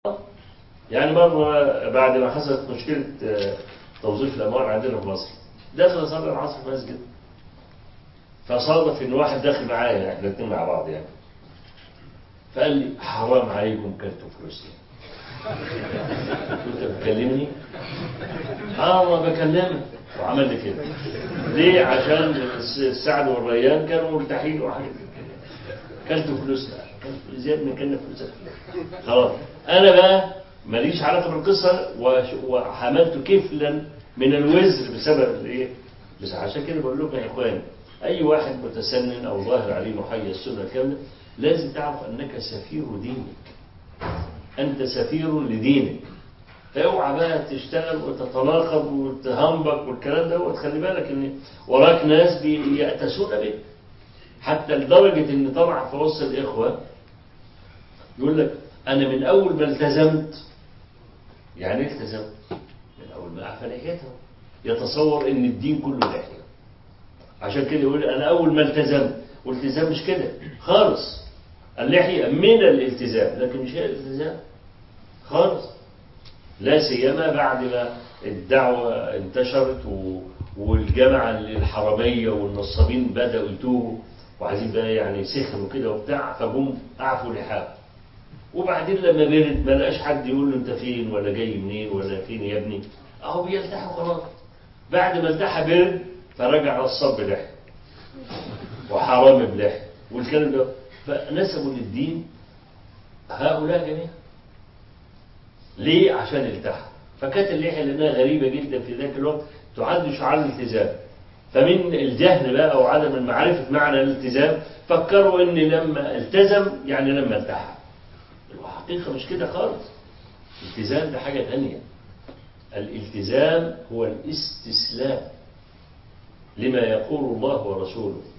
يعني مرة بعد ما حصلت مشكلة آه، توظيف الأموال عندنا في مصر داخل أصلي العصر في مسجد فصادف إن واحد داخل معايا يعني احنا الاتنين مع بعض يعني فقال لي حرام عليكم كلتوا فلوسي قلت له بتكلمني؟ اه ما بكلمك وعمل لي كده ليه عشان الس- السعد والريان كانوا مرتاحين وحاجة كلتوا فلوسنا كلت زياد من كلنا فلوسك خلاص انا بقى ماليش علاقه بالقصه وش- وحملت كفلا من الوزر بسبب الايه بس عشان كده بقول لكم يا اخوان اي واحد متسنن او ظاهر عليه محيي السنه الكامله لازم تعرف انك سفير دينك انت سفير لدينك فاوعى بقى تشتغل وتتناقض وتهنبك والكلام ده وتخلي بالك ان وراك ناس بيأتسون بك حتى لدرجة ان طلع في وسط الاخوة يقول لك انا من اول ما التزمت يعني ايه التزمت من اول ما اعفى لحيته يتصور ان الدين كله لحية عشان كده يقول انا اول ما التزمت والالتزام مش كده خالص اللحية من الالتزام لكن مش هي الالتزام خالص لا سيما بعد ما الدعوة انتشرت و... والجامعة الحرامية والنصابين بدأوا يتوبوا وعايزين بقى يعني سخنوا كده وبتاع فجم أعفوا لحاهم وبعدين لما برد ما لقاش حد يقول له انت فين ولا جاي منين ولا فين يا ابني اهو بيلتحى خلاص بعد ما التحى برد فرجع نصاب بلحية وحرام بلحية والكلام ده فنسبوا للدين هؤلاء جميعا ليه؟ عشان التحى فكانت اللحية لأنها غريبة جدا في ذاك الوقت تعد شعار الالتزام فمن الجهل بقى أو عدم المعرفة معنى الالتزام فكروا إن لما التزم يعني لما التحى الحقيقة مش كده خالص الالتزام ده حاجة ثانية الالتزام هو الاستسلام لما يقول الله ورسوله